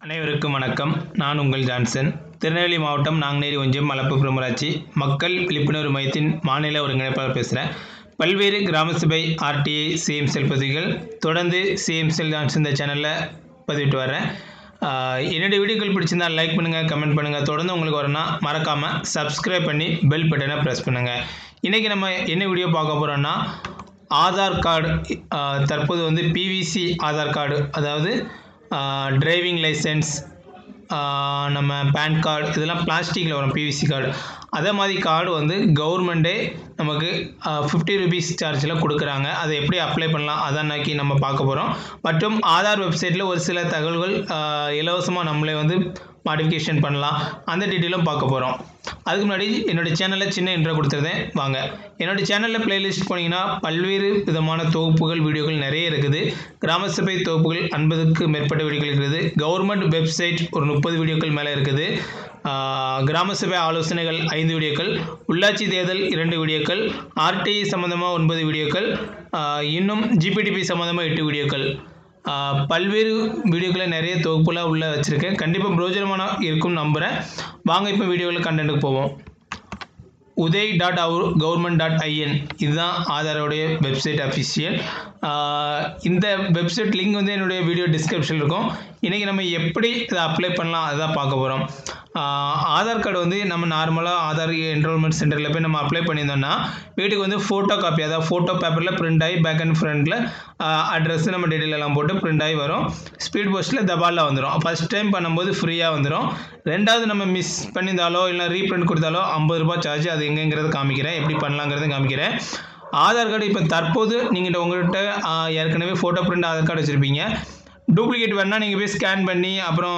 அனைவருக்கும் வணக்கம் நான் உங்கள் ஜான்சன் திருநெல்வேலி மாவட்டம் நாங்குநேரி ஒன்றியம் மலப்புப்புறம் ஊராட்சி மக்கள் விழிப்புணர்வு மையத்தின் மாநில ஒருங்கிணைப்பாளர் பேசுகிறேன் பல்வேறு கிராம சபை ஆர்டிஐ சிஎம் செல் பதிவுகள் தொடர்ந்து சிஎம் செல் ஜான்சன் இந்த சேனலில் பதிவிட்டு வரேன் ஆஹ் என்னுடைய வீடியோக்கள் பிடிச்சிருந்தா லைக் பண்ணுங்கள் கமெண்ட் பண்ணுங்கள் தொடர்ந்து உங்களுக்கு வரணும்னா மறக்காமல் சப்ஸ்கிரைப் பண்ணி பெல் பட்டனை ப்ரெஸ் பண்ணுங்கள் இன்றைக்கி நம்ம என்ன வீடியோ பார்க்க போகிறோன்னா ஆதார் கார்டு ஆஹ் தற்போது வந்து பிவிசி ஆதார் கார்டு அதாவது டிரைவிங் லைசன்ஸ் நம்ம பேன் கார்டு இதெல்லாம் பிளாஸ்டிக்கில் வரும் பிவிசி கார்டு அதே மாதிரி கார்டு வந்து கவர்மெண்ட்டே நமக்கு ஃபிஃப்டி ருபீஸ் சார்ஜில் கொடுக்குறாங்க அதை எப்படி அப்ளை பண்ணலாம் அதான் நோக்கி நம்ம பார்க்க போகிறோம் மற்றும் ஆதார் வெப்சைட்டில் ஒரு சில தகவல்கள் இலவசமாக நம்மளே வந்து மாடிஃபிகேஷன் பண்ணலாம் அந்த டீட்டெயிலும் பார்க்க போகிறோம் அதுக்கு முன்னாடி என்னோடய சேனலில் சின்ன இன்ட்ரோ கொடுத்துருந்தேன் வாங்க என்னோடய சேனலில் பிளேலிஸ்ட் போனீங்கன்னா பல்வேறு விதமான தொகுப்புகள் வீடியோக்கள் நிறைய இருக்குது கிராம சபை தொகுப்புகள் ஐம்பதுக்கு மேற்பட்ட வீடியோக்கள் இருக்குது கவர்மெண்ட் வெப்சைட் ஒரு முப்பது வீடியோக்கள் மேலே இருக்குது ஆஹ் கிராம சபை ஆலோசனைகள் ஐந்து வீடியோக்கள் உள்ளாட்சி தேர்தல் இரண்டு வீடியோக்கள் ஆர்டிஐ சம்மந்தமாக ஒன்பது வீடியோக்கள் ஆஹ் இன்னும் ஜிபிடிபி சம்மந்தமாக எட்டு வீடியோக்கள் ஆஹ் பல்வேறு வீடியோக்களை நிறைய தொகுப்புலாம் உள்ள வச்சுருக்கேன் கண்டிப்பாக பிரோஜனமான இருக்கும் நம்புகிறேன் வாங்க இப்போ வீடியோவில் கண்டென்ட்டுக்கு போவோம் உதய் டாட் அவர் கவர்மெண்ட் டாட் ஐஎன் இதுதான் ஆதாரோடைய வெப்சைட் அஃபிஷியல் இந்த வெப்சைட் லிங்க் வந்து என்னுடைய வீடியோ டிஸ்கிரிப்ஷனில் இருக்கும் இன்றைக்கி நம்ம எப்படி இதை அப்ளை பண்ணலாம் அதுதான் பார்க்க போகிறோம் ஆதார் கார்டு வந்து நம்ம நார்மலாக ஆதார் என்ரோல்மெண்ட் சென்டரில் போய் நம்ம அப்ளை பண்ணியிருந்தோம்னா வீட்டுக்கு வந்து ஃபோட்டோ காப்பி அதாவது ஃபோட்டோ பேப்பரில் பிரிண்ட் ஆகி பேக் அண்ட் ஃப்ரண்ட்டில் அட்ரஸ் நம்ம டீட்டெயில் எல்லாம் போட்டு பிரிண்ட் ஆகி வரும் ஸ்பீட் போஸ்ட்டில் தபாலில் வந்துடும் ஃபஸ்ட் டைம் பண்ணும்போது ஃப்ரீயாக வந்துடும் ரெண்டாவது நம்ம மிஸ் பண்ணியிருந்தாலோ இல்லை ரீப்ரிண்ட் கொடுத்தாலோ ஐம்பது ரூபாய் சார்ஜ் அது எங்கேங்கிறது காமிக்கிறேன் எப்படி பண்ணலாங்கிறது காமிக்கிறேன் ஆதார் கார்டு இப்போ தற்போது நீங்கள் உங்கள்கிட்ட ஆஹ், ஏற்கனவே ஃபோட்டோ பிரிண்ட் ஆதார் கார்டு வச்சுருப்பீங்க டூப்ளிகேட் வேணால் நீங்கள் போய் ஸ்கேன் பண்ணி அப்புறம்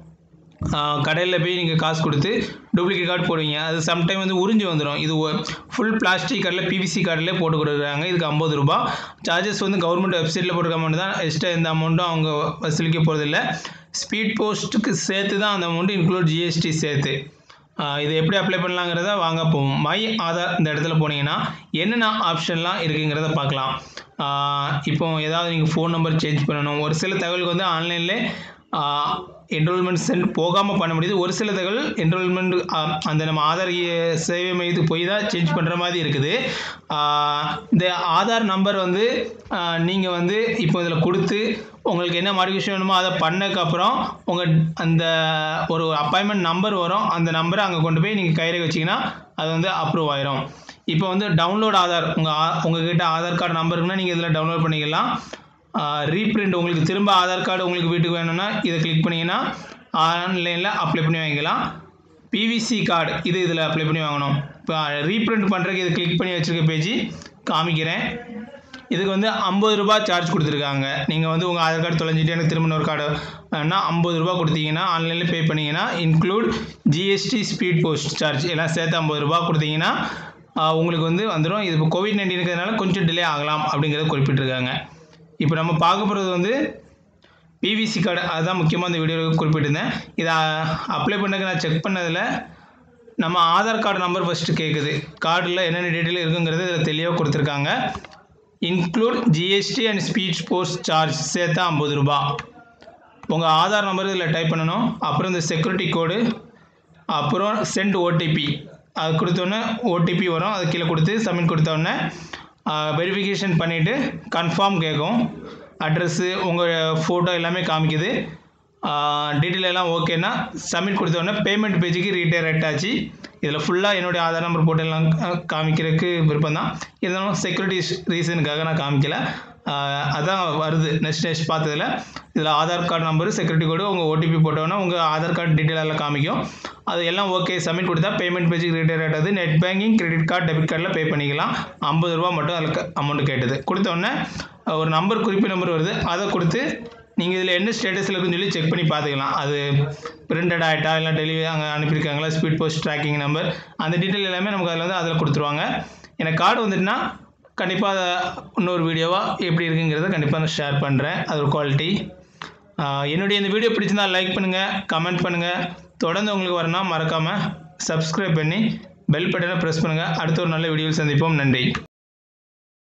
கடையில் போய் நீங்கள் காசு கொடுத்து டூப்ளிகேட் கார்டு போடுவீங்க அது சம்டைம் வந்து உறிஞ்சு வந்துடும் இது ஃபுல் பிளாஸ்டிக் கார்டில் பிவிசி கார்டில் போட்டு கொடுக்குறாங்க இதுக்கு ஐம்பது ரூபா சார்ஜஸ் வந்து கவர்மெண்ட் வெப்சைட்டில் போட்டுருக்க அமௌண்ட் தான் எக்ஸ்ட்ரா எந்த அமௌண்ட்டும் அவங்க வசூலிக்க போகிறதில்ல ஸ்பீட் போஸ்ட்டுக்கு சேர்த்து தான் அந்த அமௌண்ட் இன்க்ளூட் ஜிஎஸ்டி சேர்த்து ஆஹ் இது எப்படி அப்ளை பண்ணலாங்கிறத வாங்க போவோம் மை ஆதார் இந்த இடத்துல போனீங்கன்னா என்னென்ன ஆப்ஷன்லாம் இருக்குங்கிறத பார்க்கலாம் ஆஹ் இப்போ ஏதாவது நீங்கள் ஃபோன் நம்பர் சேஞ்ச் பண்ணணும் ஒரு சில தகவலுக்கு வந்து ஆன்லைன்லே என்ரோல்மெண்ட் சென்ட் போகாமல் பண்ண முடியுது ஒரு சில தகவல் என்ரோல்மெண்ட் அந்த நம்ம ஆதார் இ- சேவை மையத்துக்கு போய் தான் சேஞ்ச் பண்ணுற மாதிரி இருக்குது ஆஹ் இந்த ஆதார் நம்பர் வந்து நீங்கள் வந்து இப்போ இதில் கொடுத்து உங்களுக்கு என்ன மாடிஃபிகேஷன் வேணுமோ அதை பண்ணதுக்கப்புறம் உங்கள் அந்த ஒரு அப்பாயின்மெண்ட் நம்பர் வரும் அந்த நம்பரை அங்கே கொண்டு போய் நீங்கள் கையில் வச்சிங்கன்னா அது வந்து அப்ரூவ் ஆயிரும் இப்போ வந்து டவுன்லோட் ஆதார் உங்கள் உங்ககிட்ட ஆதார் கார்டு நம்பர் இருக்குன்னா நீங்கள் இதில் டவுன்லோட் பண்ணிக்கலாம் ரீப்ரிண்ட் உங்களுக்கு திரும்ப ஆதார் கார்டு உங்களுக்கு வீட்டுக்கு வேணும்னா இதை கிளிக் பண்ணிங்கன்னா ஆன்லைனில் அப்ளை பண்ணி வாங்கிக்கலாம் பிவிசி கார்டு இது இதில் அப்ளை பண்ணி வாங்கணும் இப்போ ரீப்ரிண்ட் பண்ணுறதுக்கு இது கிளிக் பண்ணி வச்சுருக்க பேஜ் காமிக்கிறேன் இதுக்கு வந்து ஐம்பது ரூபாய் சார்ஜ் கொடுத்துருக்காங்க நீங்கள் வந்து உங்கள் ஆதார் கார்டு தொலைஞ்சிட்டு எனக்கு திரும்ப ஒரு கார்டு வேணா ஐம்பது ரூபா கொடுத்தீங்கன்னா ஆன்லைனில் பே பண்ணிங்கன்னா include GST speed post charge எல்லாம் சேர்த்து ஐம்பது ரூபா கொடுத்தீங்கன்னா ஆஹ், உங்களுக்கு வந்து வந்துடும் இது இப்போ கோவிட் நைன்டீன் இருக்கிறதுனால கொஞ்சம் டிலே ஆகலாம் அப்படிங்கிறத குறிப்பிட்டிருக்காங்க இப்போ நம்ம பார்க்க போகிறது வந்து பிவிசி கார்டு அதுதான் முக்கியமாக இந்த வீடியோவில் குறிப்பிட்டிருந்தேன் இதை அப்ளை பண்ணதுக்கு நான் செக் பண்ணதில் நம்ம ஆதார் கார்டு நம்பர் ஃபஸ்ட்டு கேட்குது கார்டில் என்னென்ன டீட்டெயில் இருக்குங்கிறது இதில் தெளிவாக கொடுத்துருக்காங்க include GST and speed post charge சேர்த்தா ஐம்பது ரூபா உங்கள் ஆதார் நம்பர் இதில் டைப் பண்ணணும் அப்புறம் இந்த செக்யூரிட்டி கோடு அப்புறம் சென்ட் ஓடிபி அது கொடுத்தோன்னே ஓடிபி வரும் அது கீழே கொடுத்து சப்மிட் கொடுத்தோடனே வெரிஃபிகேஷன் பண்ணிவிட்டு கன்ஃபார்ம் கேட்கும் அட்ரஸ்ஸு உங்கள் ஃபோட்டோ எல்லாமே காமிக்குது டீட்டெயில் எல்லாம் ஓகேன்னா சப்மிட் கொடுத்தோடனே பேமெண்ட் பேஜுக்கு ரீடைரக்ட் ஆச்சு இதில் ஃபுல்லாக என்னுடைய ஆதார் நம்பர் போட்டு எல்லாம் கா- காமிக்கிறதுக்கு விருப்பம் தான் இருந்தாலும் செக்யூரிட்டி ரீசனுக்காக நான் காமிக்கல ஆஹ் அதான் வருது நெக்ஸ்ட் நெக்ஸ்ட் பார்த்ததுல இதில் Aadhaar card number security code உங்கள் ஓடிபி போட்டோன்னா உங்கள் ஆதார் கார்டு டீட்டெயில் எல்லாம் காமிக்கும் அது எல்லாம் ஓகே சப்மிட் கொடுத்தா பேமெண்ட் பேஜுக்கு ரீடைரக்ட் ஆகுது net banking credit card debit கார்டில் பே பண்ணிக்கலாம் ஐம்பது ரூபா மட்டும் அதில் அமௌண்ட் கேட்டது கொடுத்த உடனே ஒரு நம்பர் குறிப்பு நம்பர் வருது அதை கொடுத்து நீங்கள் இதில் என்ன ஸ்டேட்டஸில் இருக்குன்னு சொல்லி செக் பண்ணி பார்த்துக்கலாம் அது பிரிண்டட் ஆகிட்டா இல்லை டெலிவரி அங்கே அனுப்பியிருக்காங்களா ஸ்பீட் போஸ்ட் ட்ராக்கிங் நம்பர் அந்த டீட்டெயில் எல்லாமே நமக்கு அதில் வந்து அதில் கொடுத்துருவாங்க எனக்கு கார்டு வந்துட்டுனா கண்டிப்பாக அதை இன்னொரு வீடியோவாக எப்படி இருக்குங்கிறத கண்டிப்பாக நான் ஷேர் பண்ணுறேன் அது ஒரு குவாலிட்டி என்னுடைய இந்த வீடியோ பிடிச்சிருந்தா லைக் பண்ணுங்கள் கமெண்ட் பண்ணுங்கள் தொடர்ந்து உங்களுக்கு வரணும் மறக்காமல் சப்ஸ்கிரைப் பண்ணி பெல் பட்டனை ப்ரெஸ் பண்ணுங்கள் அடுத்த ஒரு நல்ல வீடியோவில் சந்திப்போம் நன்றி